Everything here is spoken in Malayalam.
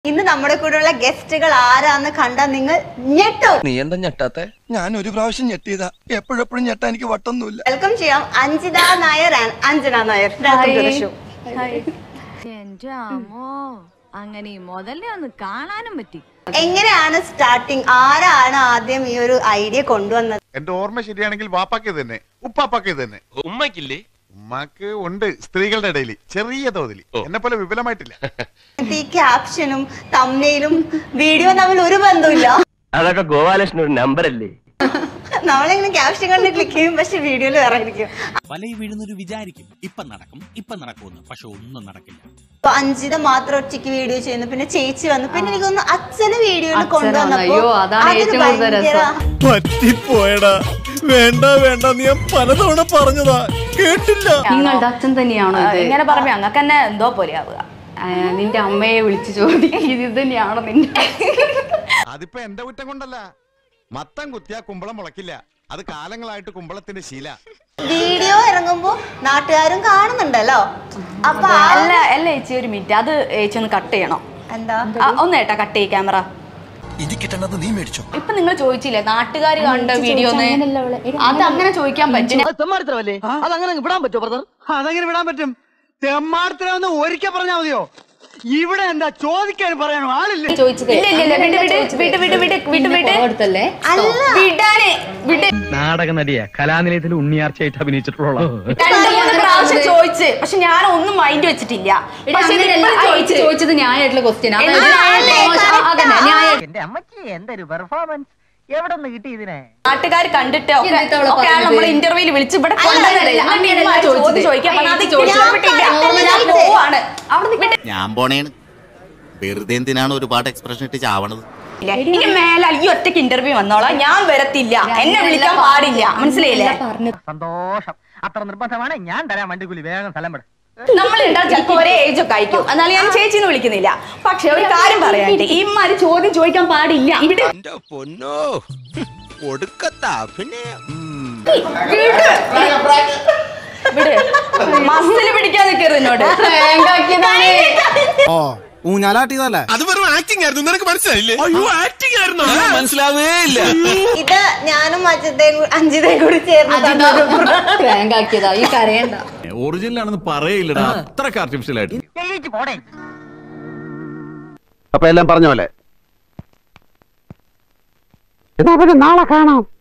ഇന്ന് നമ്മുടെ കൂടെയുള്ള ഗസ്റ്റുകൾ ആരാന്ന് കണ്ടാൽ നിങ്ങൾ ഞെട്ടും നീ എന്താ ഞെട്ടാത്തെ ഞാൻ ഒരു പ്രാവശ്യം ഞെട്ടിയതാ എപ്പോഴെപ്പോഴും ഞെട്ടാൻ എനിക്ക് വട്ടൊന്നുമില്ല വെൽക്കം ചെയ്യാം Anjitha Nair and Anjana Nair Welcome to the show. എന്റെ അമ്മോ അങ്ങനെ ഈ മുതലേ ഒന്ന് കാണാനും പറ്റി എങ്ങനെയാണ് സ്റ്റാർട്ടിങ് ആരാണ് ആദ്യം ഈ ഒരു ഐഡിയ കൊണ്ടുവന്നത് എന്റെ ഓർമ്മ ശരിയാണെങ്കിൽ വാപ്പാക്ക് തന്നെ ഉപ്പാപ്പാക്ക് തന്നെ ഉമ്മക്കില്ലേ ഉമ്മാക്ക് ഉണ്ട് സ്ത്രീകളുടെ ഇടയിൽ ചെറിയ തോതിൽ എന്നെ പോലെ വിപുലമായിട്ടില്ല ഈ ക്യാപ്ഷനും തമ്നയിലും വീഡിയോ തമ്മിൽ ഒരു ബന്ധമില്ല അതൊക്കെ ഗോപാലകൃഷ്ണൻ ഒരു നമ്പർ അല്ലേ നമ്മളിങ്ങനെ ക്യാപ്ഷൻ കണ്ട് ക്ലിക്ക് ചെയ്യും പക്ഷെ വീഡിയോയിൽ വേറെ ആയിരിക്കും വലയിൽ വീഴുന്നൊരു വിചാരിക്കും ഇപ്പം നടക്കും ഇപ്പം നടക്കുമെന്ന് പക്ഷെ ഒന്നും നടക്കില്ല അപ്പൊ അഞ്ജിത മാത്രം ഒറ്റയ്ക്ക് വീഡിയോ ചെയ്യുന്നു പിന്നെ ചേച്ചി വന്നു പിന്നെ എനിക്ക് തോന്നുന്നു അച്ഛന് വീഡിയോയിൽ കൊണ്ടുവന്നപ്പോ അയ്യോ, അതാണ് അതൊരു ഏറ്റവും കൂടുതൽ ഭയങ്കര- പറ്റിപ്പോയടാ വേണ്ട വേണ്ട നീ ഞാൻ പലതവണ പറഞ്ഞതാ കേട്ടില്ല നിങ്ങളുടെ അച്ഛൻ തന്നെയാണോ ഇത് ഇങ്ങനെ പറയുമ്പോ ഞങ്ങൾക്ക് തന്നെ എന്തോ പോലെ ആവുക ആ, നിന്റെ അമ്മയെ വിളിച്ചു ചോദിക്കും ഇത് തന്നെയാണോ നിന്റെ അതിപ്പോ എന്റെ കുറ്റം കൊണ്ടല്ല മത്തം കുത്തിയാ കുമ്പളം മുളക്കില്ല അത് കാലങ്ങളായിട്ട് കുമ്പളത്തിന്റെ ശീല വീഡിയോ ഇറങ്ങുമ്പോ നാട്ടുകാരും കാണുന്നുണ്ടല്ലോ അപ്പൊ ആ- അല്ല അല്ല ചേച്ചി ഒരു മിനിറ്റ് അത് ചേച്ചി ഒന്ന് കട്ട് ചെയ്യണം എന്താ ആ, ഒന്ന് ഏട്ടാ കട്ട് ചെയ്യ ക്യാമറ ഇനി കിട്ടണത് നീ മേടിച്ചോ ഇപ്പൊ നിങ്ങൾ ചോദിച്ചില്ലേ നാട്ടുകാർ കണ്ട വീഡിയോ അത് അങ്ങനെ ചോദിക്കാൻ പറ്റും തെമ്മാടിത്തരമല്ലേ അതങ്ങനെ വിടാൻ പറ്റുമോ ബ്രദർ അതങ്ങനെ വിടാൻ പറ്റും തെമ്മാടത്തിലാന്ന് ഒരിക്കൽ പറഞ്ഞാൽ മതിയോ ഇവിടെ എന്താ ചോദിക്കാൻ പറയാനോ ആളില്ലേ ചോദിച്ചത് ഇല്ല ഇല്ല ഇല്ല വിട് വിട് വിട് വിട് വിട് വിട് വിട് അടുത്തല്ലേ വിടാന് വിട് നാടക നടിയാ കലാനിലയത്തിൽ ഉണ്ണിയാർച്ചയായിട്ട് അഭിനയിച്ചിട്ടുള്ള രണ്ട് മൂന്ന് പ്രാവശ്യം ചോദിച്ച് പക്ഷെ ഞാൻ ഒന്നും മൈൻഡ് വെച്ചിട്ടില്ല പക്ഷെ ഇത് അങ്ങനെയല്ല, ഇപ്പഴും ആ, ചോദിച്ച്. ചേച്ചി ചോദിച്ചത് ന്യായമായിട്ടുള്ള ക്വസ്റ്റ്യൻ ആ, അല്ലേ, അതന്നെ ന്യായ എന്റെ അമ്മക്ക് എന്തൊരു പെർഫോമൻസ് എവിടെ നിന്ന് കിട്ടി ഇതിനെ നാട്ടുകാർ കണ്ടിട്ട് ഒക്കെ എന്നിട്ട് അവള് ഒക്കെയാണ് പറഞ്ഞത്? നമ്മൾ ഇന്റർവ്യൂല് വിളിച്ച് ഇവിടെ കൊണ്ടുവന്നത് അല്ല, എന്നിട്ട് അങ്ങനെയല്ല ഇവന്മാര് ചോദ്യം ചോദിച്ചത്. ചോദിക്കാൻ പറഞ്ഞാൽ അത് ഏയ് ചോദിച്ചത്. ഇഷ്ടപ്പെട്ടില്ല. ഞാൻ ഞാൻ ചോദിച്ചത്. പോവാണ് അവിടെ വിട്ട് ഞാൻ പോണേണ് വെറുതെ എന്തിനാണ് ഒരുപാട് എക്സ്പ്രഷൻ ഇട്ട് ചാവണത് ഇനി മേലാൽ ഈ ഒറ്റയ്ക്ക് ഇന്റർവ്യൂ വന്നോളാം ഞാൻ വരത്തില്ല എന്നെ വിളിക്കാൻ പാടില്ല മനസ്സിലായില്ലേ പറഞ്ഞു സന്തോഷം അത്ര നിർബന്ധമാണ് ഞാൻ തരാം വണ്ടിക്കൂലി വേഗം സ്ഥലം വിട നമ്മൾ ഉണ്ടാവും ചിലപ്പോ ഒരേ ഏജ് ഒക്കെ ആയിരിക്കും എന്നാലും ഞാൻ ചേച്ചിന്ന് വിളിക്കുന്നില്ല പക്ഷെ ഒരു കാര്യം പറയാണ്ട് ഈ മാതിരി ചോദ്യം ചോദിക്കാൻ പാടില്ല ഇവിടെ എന്റെ പൊന്നോ ഒടുക്കത്താ പിന്നെ വിട് മസിൽ പിടിക്കാൻ നിൽക്കരുത് എന്നോട് ഓ ഊഞ്ഞാലാട്ടിയതല്ലേ അത് വെറും ആക്ടിംഗ് ആയിരുന്നു നിനക്ക് മനസ്സിലായില്ലേ അയ്യോ ആക്ടിംഗ് ആയിരുന്നു മനസ്സിലാവേ ഇല്ല ഇത് ഞാനും അജിതയും കൂ- അഞ്ജിതയും കൂടി ചേർന്ന് തന്നൊരു പ്രാങ്ക് ആക്കിയതാ ഈ കരയണ്ട ഒറിജിനൽ ആണെന്ന് പറയില്ലടാ അത്രക്ക് ആർട്ടിഫിഷ്യൽ ആയിട്ട് ജയിച്ചു പോടേ അപ്പൊ എല്ലാം പറഞ്ഞ പോലെ നാളെ കാണാം